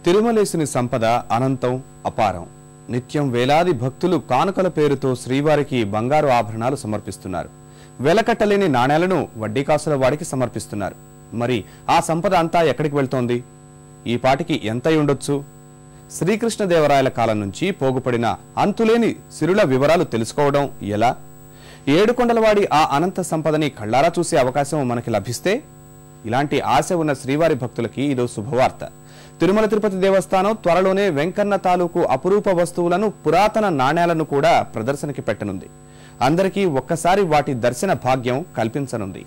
తిరుమలేసుని సంపద అనంతం అపారం నిత్యం వేలాది భక్తులు కానుకల పేరుతో శ్రీవారికి బంగారు ఆభరణాలు సమర్పిస్తున్నారు వెలకట్టలేని నాణేలను వడ్డీ కాసుల వాడికి సమర్పిస్తున్నారు మరి ఆ సంపద అంతా ఎక్కడికి వెళ్తోంది ఈ పాటికి ఎంత అయి ఉండొచ్చు శ్రీకృష్ణదేవరాయల కాలం నుంచి పోగుపడిన అంతులేని సిరుల వివరాలు తెలుసుకోవడం ఎలా ఏడుకొండలవాడి ఆ అనంత సంపదని కళ్ళారా చూసే అవకాశం మనకి లభిస్తే ఇలాంటి ఆశ ఉన్న శ్రీవారి భక్తులకి ఇదో శుభవార్త తిరుమల తిరుపతి దేవస్థానం త్వరలోనే వెంకన్న తాలూకు అపురూప వస్తువులను పురాతన నాణేలను కూడా ప్రదర్శనకి పెట్టనుంది అందరికీ ఒక్కసారి వాటి దర్శన భాగ్యం కల్పించనుంది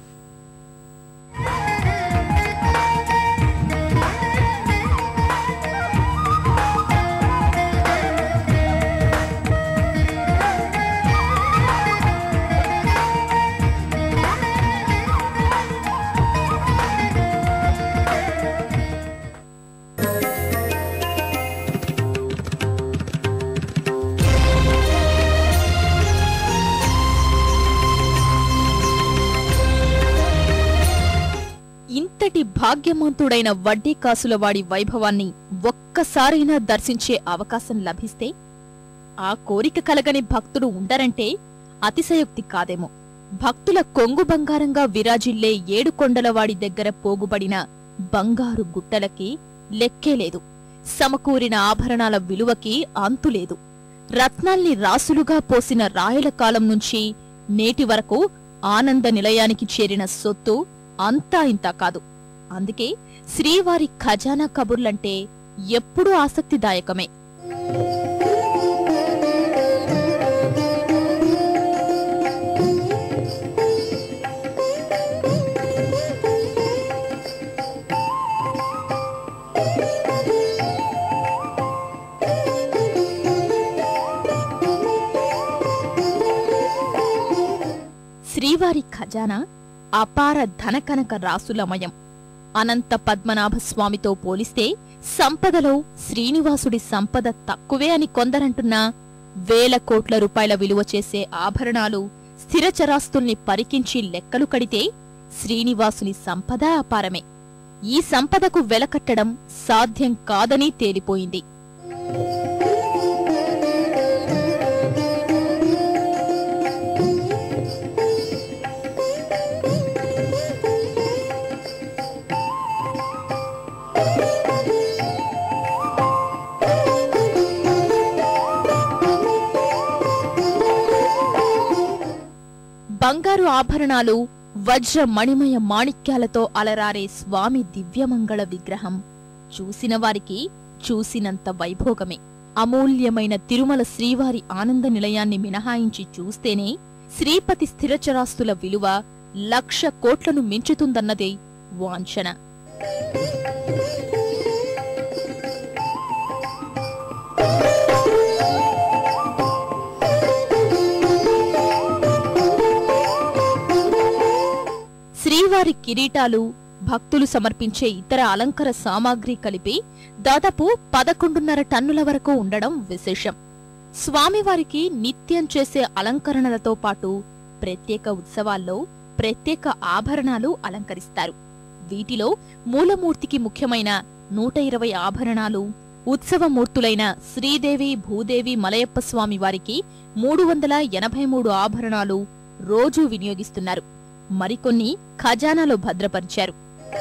ఇంతటి భాగ్యవంతుడైన వడ్డీ కాసులవాడి వైభవాన్ని ఒక్కసారైనా దర్శించే అవకాశం లభిస్తే ఆ కోరిక కలగని భక్తుడు ఉండరంటే అతిశయోక్తి కాదేమో భక్తుల కొంగు బంగారంగా విరాజిల్లే ఏడుకొండలవాడి దగ్గర పోగుబడిన బంగారు గుట్టలకి లెక్కే లేదు సమకూరిన ఆభరణాల విలువకి అంతులేదు రత్నాల్ని రాసులుగా పోసిన రాయల కాలం నుంచి నేటి వరకు ఆనంద నిలయానికి చేరిన సొత్తు అంతా ఇంతా కాదు అందుకే శ్రీవారి ఖజానా కబుర్లంటే ఎప్పుడూ ఆసక్తిదాయకమే శ్రీవారి ఖజానా అపార ధనకనక రాసులమయం అనంత పద్మనాభ స్వామితో పోలిస్తే సంపదలో శ్రీనివాసుడి సంపద తక్కువే అని కొందరంటున్నా వేల కోట్ల రూపాయల విలువ చేసే ఆభరణాలు స్థిరచరాస్తుల్ని పరికించి లెక్కలు కడితే శ్రీనివాసుని సంపద అపారమే ఈ సంపదకు వెలకట్టడం సాధ్యం కాదని తేలిపోయింది బంగారు ఆభరణాలు వజ్ర మణిమయ మాణిక్యాలతో అలరారే స్వామి దివ్యమంగళ విగ్రహం చూసిన వారికి చూసినంత వైభోగమే అమూల్యమైన తిరుమల శ్రీవారి ఆనంద నిలయాన్ని మినహాయించి చూస్తేనే శ్రీపతి స్థిరచరాస్తుల విలువ లక్ష కోట్లను మించుతుందన్నదే వాంఛన శ్రీవారి కిరీటాలు భక్తులు సమర్పించే ఇతర అలంకర సామాగ్రి కలిపి దాదాపు పదకొండున్నర టన్నుల వరకు ఉండడం విశేషం స్వామివారికి నిత్యం చేసే అలంకరణలతో పాటు ప్రత్యేక ఉత్సవాల్లో ప్రత్యేక ఆభరణాలు అలంకరిస్తారు వీటిలో మూలమూర్తికి ముఖ్యమైన నూట ఇరవై ఆభరణాలు ఉత్సవమూర్తులైన శ్రీదేవి భూదేవి మలయప్ప స్వామి వారికి మూడు వందల ఎనభై మూడు ఆభరణాలు రోజూ వినియోగిస్తున్నారు మరికొన్ని ఖజానాలో భద్రపరిచారు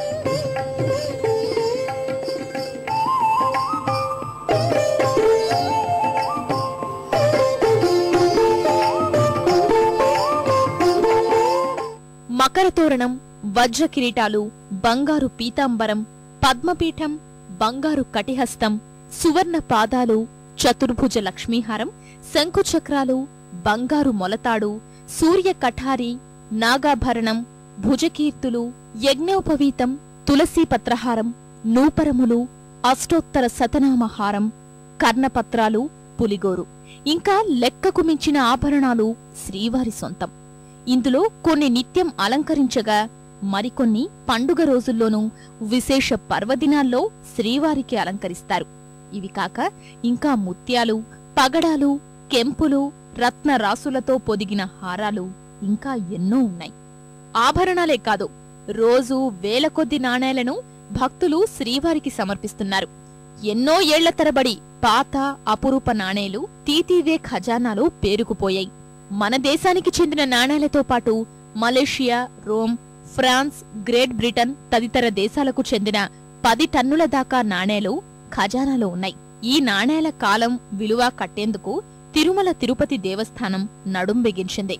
మకర తోరణం వజ్ర కిరీటాలు బంగారు పీతాంబరం పద్మపీఠం బంగారు కటిహస్తం సువర్ణ పాదాలు చతుర్భుజ లక్ష్మీహారం శంకుచక్రాలు బంగారు మొలతాడు సూర్య కఠారి నాగాభరణం భుజకీర్తులు యజ్ఞోపవీతం తులసీ పత్రహారం నూపరములు అష్టోత్తర శతనామహారం కర్ణపత్రాలు పులిగోరు ఇంకా లెక్కకు మించిన ఆభరణాలు శ్రీవారి సొంతం ఇందులో కొన్ని నిత్యం అలంకరించగా మరికొన్ని పండుగ రోజుల్లోనూ విశేష పర్వదినాల్లో శ్రీవారికి అలంకరిస్తారు ఇవి కాక ఇంకా ముత్యాలు పగడాలు కెంపులు రత్న రాసులతో పొదిగిన హారాలు ఇంకా ఎన్నో ఉన్నాయి ఆభరణాలే కాదు రోజూ వేల కొద్ది నాణేలను భక్తులు శ్రీవారికి సమర్పిస్తున్నారు ఎన్నో ఏళ్ల తరబడి పాత అపురూప నాణేలు తీతీవే ఖజానాలో పేరుకుపోయాయి మన దేశానికి చెందిన నాణేలతో పాటు Malaysia Rome France Great Britain తదితర దేశాలకు చెందిన పది టన్నుల దాకా నాణేలు ఖజానాలో ఉన్నాయి ఈ నాణేల కాలం విలువ కట్టేందుకు తిరుమల తిరుపతి దేవస్థానం నడుం బిగించింది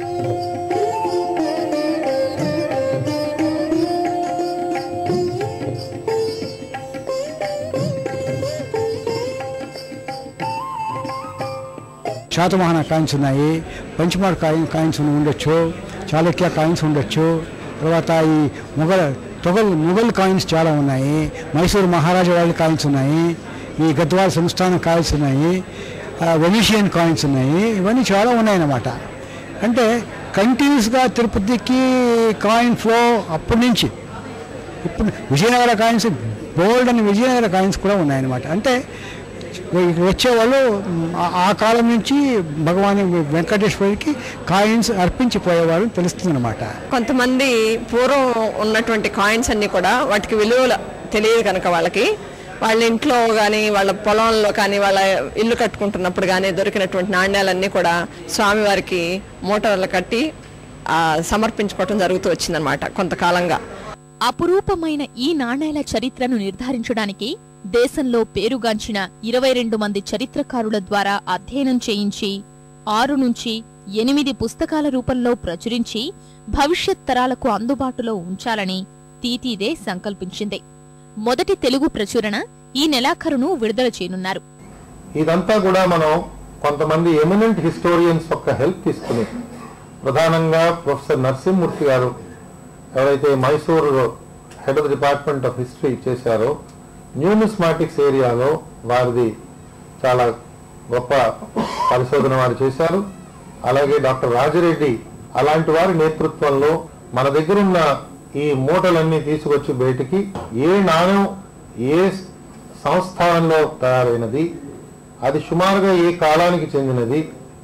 శాతవాహన కాయిన్స్ ఉన్నాయి పంచమార్ కాయిన్ కాయిన్స్ ఉండొచ్చు చాళుక్య కాయిన్స్ ఉండొచ్చు తర్వాత ఈ మొఘల్ తొగల్ మొఘల్ కాయిన్స్ చాలా ఉన్నాయి మైసూరు మహారాజా వాళ్ళ కాయిన్స్ ఉన్నాయి ఈ గద్వాల్ సంస్థాన కాయిన్స్ ఉన్నాయి ఆ, వెనీషియన్ కాయిన్స్ ఉన్నాయి ఇవన్నీ చాలా ఉన్నాయన్నమాట అంటే కంటిన్యూస్గా తిరుపతికి కాయిన్ ఫ్లో అప్పటి నుంచి ఇప్పుడు విజయనగర కాయిన్స్ బోల్డ్ అని విజయనగర కాయిన్స్ కూడా ఉన్నాయన్నమాట అంటే ఇక్కడ వచ్చేవాళ్ళు మ్, ఆ- ఆ కాలం నుంచి భగవాన్ వెంకటేశ్వరికి కాయిన్స్ అర్పించిపోయేవాళ్ళు తెలుస్తుందన్నమాట కొంతమంది పూర్వం ఉన్నటువంటి కాయిన్స్ అన్ని కూడా వాటికి విలువలు తెలియదు కనుక వాళ్ళకి వాళ్ళ ఇంట్లో కానీ వాళ్ళ పొలంలో కానీ వాళ్ళ ఇల్లు కట్టుకుంటున్నప్పుడు కానీ దొరికినటువంటి నాణ్యాలన్నీ కూడా స్వామివారికి మూటలు కట్టి ఆ, సమర్పించుకోవటం జరుగుతూ వచ్చిందనమాట కొంతకాలంగా అపురూపమైన ఈ నాణేల చరిత్రను నిర్ధారించడానికి దేశంలో పేరుగాంచిన ఇరవై రెండు మంది చరిత్రకారుల ద్వారా అధ్యయనం చేయించి ఆరు నుంచి ఎనిమిది పుస్తకాల రూపంలో ప్రచురించి భవిష్యత్ తరాలకు అందుబాటులో ఉంచాలని తీతీదే సంకల్పించింది మొదటి తెలుగు ప్రచురణ ఈ నెలాఖరును విడుదల చేయనున్నారు ఇదంతా కూడా మనం కొంతమంది ఎమినెంట్ హిస్టోరియన్స్ యొక్క హెల్ప్ తీసుకుని ప్రధానంగా ప్రొఫెసర్ నరసింహమూర్తి గారు ఎవరైతే Mysuru head of department of history చేశారో న్యూమిస్మాటిక్స్ ఏరియాలో వారిది చాలా గొప్ప పరిశోధన వారు చేశారు అలాగే డాక్టర్ రాజిరెడ్డి అలాంటి వారి నేతృత్వంలో మన దగ్గర ఉన్న ఈ మూటలన్నీ తీసుకొచ్చి బయటికి ఏ నాణ్యం ఏ సంస్థానంలో తయారైనది అది సుమారుగా ఏ కాలానికి చెందినది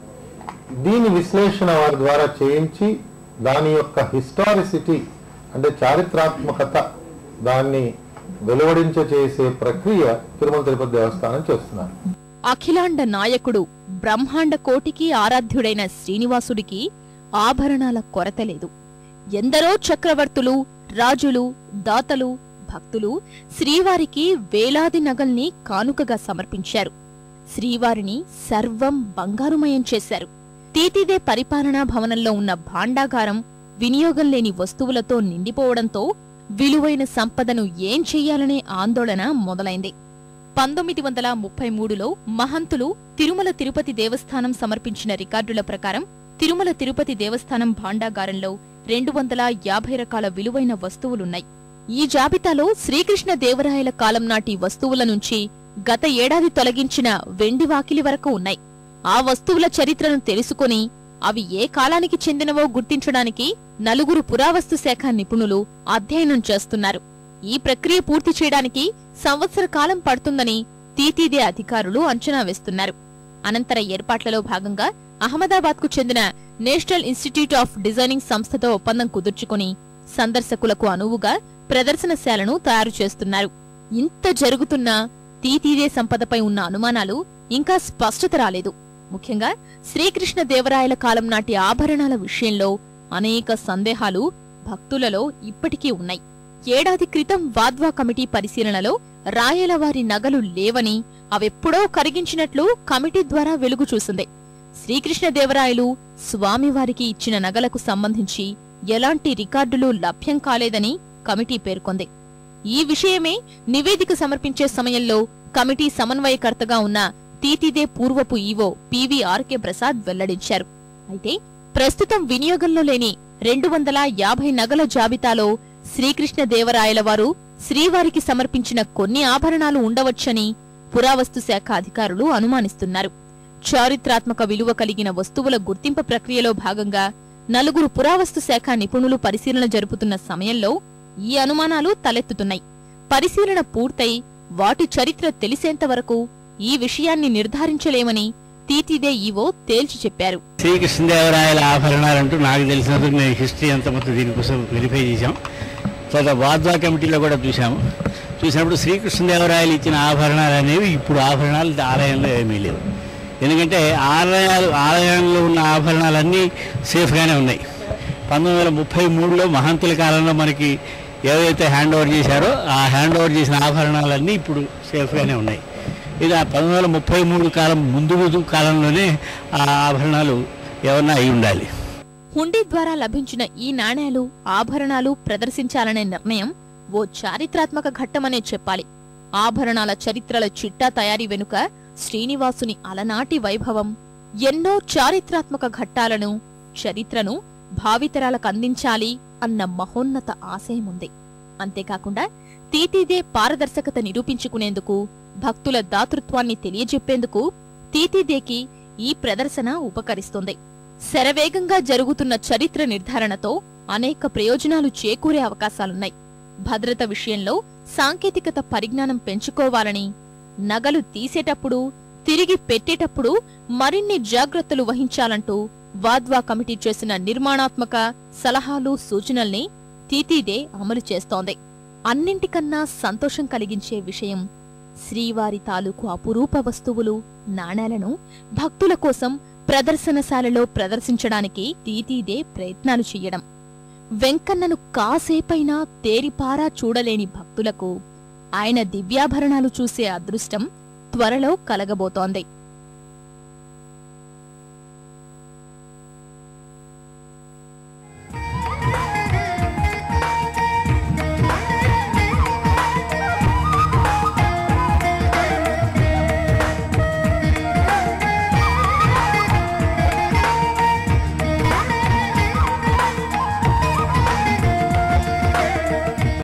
దీని విశ్లేషణ వారి ద్వారా చేయించి దాని యొక్క హిస్టారిసిటీ అంటే చారిత్రాత్మకత దాన్ని వెలువడించ చేసే ప్రక్రియ తిరుమల తిరుపతి దేవస్థానం చేస్తున్నారు అఖిలాండ నాయకుడు బ్రహ్మాండ కోటికి ఆరాధ్యుడైన శ్రీనివాసుడికి ఆభరణాల కొరత లేదు ఎందరో చక్రవర్తులు రాజులు దాతలు భక్తులు శ్రీవారికి వేలాది నగల్ని కానుకగా సమర్పించారు శ్రీవారిని సర్వం బంగారుమయం చేశారు తీతిదే పరిపాలనా భవనంలో ఉన్న భాండాగారం వినియోగం లేని వస్తువులతో నిండిపోవడంతో విలువైన సంపదను ఏం చెయ్యాలనే ఆందోళన మొదలైంది పంతొమ్మిది వందల ముప్పై మూడులో మహంతులు తిరుమల తిరుపతి దేవస్థానం సమర్పించిన రికార్డుల ప్రకారం తిరుమల తిరుపతి దేవస్థానం భాండాగారంలో రెండు వందల యాభై రకాల విలువైన వస్తువులున్నాయి ఈ జాబితాలో శ్రీకృష్ణ దేవరాయల కాలం నాటి వస్తువుల నుంచి గత ఏడాది తొలగించిన వెండి వాకిలి వరకు ఉన్నాయి ఆ వస్తువుల చరిత్రను తెలుసుకొని అవి ఏ కాలానికి చెందినవో గుర్తించడానికి నలుగురు పురావస్తు శాఖ నిపుణులు అధ్యయనం చేస్తున్నారు ఈ ప్రక్రియ పూర్తి చేయడానికి సంవత్సర కాలం పడుతుందని తీతీదే అధికారులు అంచనా వేస్తున్నారు అనంతర ఏర్పాట్లలో భాగంగా అహ్మదాబాద్కు చెందిన నేషనల్ ఇన్స్టిట్యూట్ ఆఫ్ డిజైనింగ్ సంస్థతో ఒప్పందం కుదుర్చుకుని సందర్శకులకు అనువుగా ప్రదర్శనశాలను తయారు చేస్తున్నారు ఇంత జరుగుతున్నా తీతీదే సంపదపై ఉన్న అనుమానాలు ఇంకా స్పష్టత రాలేదు ముఖ్యంగా శ్రీకృష్ణ దేవరాయల కాలం నాటి ఆభరణాల విషయంలో అనేక సందేహాలు భక్తులలో ఇప్పటికీ ఉన్నాయి ఏడాది క్రితం వాద్వా కమిటీ పరిశీలనలో రాయలవారి నగలు లేవని అవెప్పుడో కరిగించినట్లు కమిటీ ద్వారా వెలుగు చూసింది శ్రీకృష్ణదేవరాయలు స్వామివారికి ఇచ్చిన నగలకు సంబంధించి ఎలాంటి రికార్డులు లభ్యం కాలేదని కమిటీ పేర్కొంది ఈ విషయమే నివేదిక సమర్పించే సమయంలో కమిటీ సమన్వయకర్తగా ఉన్న తీతిదే పూర్వపు ఈవో పివిఆర్కే ప్రసాద్ వెల్లడించారు అయితే ప్రస్తుతం వినియోగంలో లేని రెండు వందల యాభై నగల జాబితాలో శ్రీకృష్ణదేవరాయల వారు శ్రీవారికి సమర్పించిన కొన్ని ఆభరణాలు ఉండవచ్చని పురావస్తు శాఖ అధికారులు అనుమానిస్తున్నారు చారిత్రాత్మక విలువ కలిగిన వస్తువుల గుర్తింపు ప్రక్రియలో భాగంగా నలుగురు పురావస్తు శాఖ నిపుణులు పరిశీలన జరుపుతున్న సమయంలో ఈ అనుమానాలు తలెత్తుతున్నాయి పరిశీలన పూర్తయి వాటి చరిత్ర తెలిసేంత వరకు ఈ విషయాన్ని నిర్ధారించలేమని తీతిదే ఈవో తేల్చి చెప్పారు శ్రీకృష్ణదేవరాయల ఆభరణాలంటూ నాకు తెలిసినంత మేము హిస్టరీ అంతా మొత్తం దీనికోసం వెరిఫై చేశాం తర్వాత వాద్వా కమిటీలో కూడా చూసాము చూసినప్పుడు శ్రీకృష్ణదేవరాయలు ఇచ్చిన ఆభరణాలు అనేవి ఇప్పుడు ఆభరణాలు ఆలయంలో ఏమీ లేవు ఎందుకంటే ఆలయాలు ఆలయంలో ఉన్న ఆభరణాలన్నీ సేఫ్గానే ఉన్నాయి పంతొమ్మిది వందల ముప్పై మూడులో మహంతుల కాలంలో మనకి ఏదైతే హ్యాండ్ ఓవర్ చేశారో ఆ హ్యాండ్ ఓవర్ చేసిన ఆభరణాలన్నీ ఇప్పుడు సేఫ్గానే ఉన్నాయి ఇది ఆ పంతొమ్మిది వందల ముప్పై మూడు కాలం ముందు ముందు కాలంలోనే ఆ ఆభరణాలు ఏమన్నా అయి ఉండాలి హుండీ ద్వారా లభించిన ఈ నాణేలు ఆభరణాలు ప్రదర్శించాలనే నిర్ణయం ఓ చారిత్రాత్మక ఘట్టమనే చెప్పాలి ఆభరణాల చరిత్రల చిట్టా తయారీ వెనుక శ్రీనివాసుని అలనాటి వైభవం ఎన్నో చారిత్రాత్మక ఘట్టాలను చరిత్రను భావితరాలకు అందించాలి అన్న మహోన్నత ఆశయముంది అంతేకాకుండా తీతీదే పారదర్శకత నిరూపించుకునేందుకు భక్తుల దాతృత్వాన్ని తెలియజెప్పేందుకు తీతీదేకి ఈ ప్రదర్శన ఉపకరిస్తుంది శరవేగంగా జరుగుతున్న చరిత్ర నిర్ధారణతో అనేక ప్రయోజనాలు చేకూరే అవకాశాలున్నాయి భద్రత విషయంలో సాంకేతికత పరిజ్ఞానం పెంచుకోవాలని నగలు తీసేటప్పుడు తిరిగి పెట్టేటప్పుడు మరిన్ని జాగ్రత్తలు వహించాలంటూ వాద్వా కమిటీ చేసిన నిర్మాణాత్మక సలహాలు సూచనల్ని తీతీదే అమలు చేస్తోంది అన్నింటికన్నా సంతోషం కలిగించే విషయం శ్రీవారి తాలూకు అపురూప వస్తువులు నాణేలను భక్తుల కోసం ప్రదర్శనశాలలో ప్రదర్శించడానికి తీతీదే ప్రయత్నాలు చెయ్యడం వెంకన్నను కాసేపైనా తేరిపారా చూడలేని భక్తులకు ఆయన దివ్యాభరణాలు చూసే అదృష్టం త్వరలో కలగబోతోంది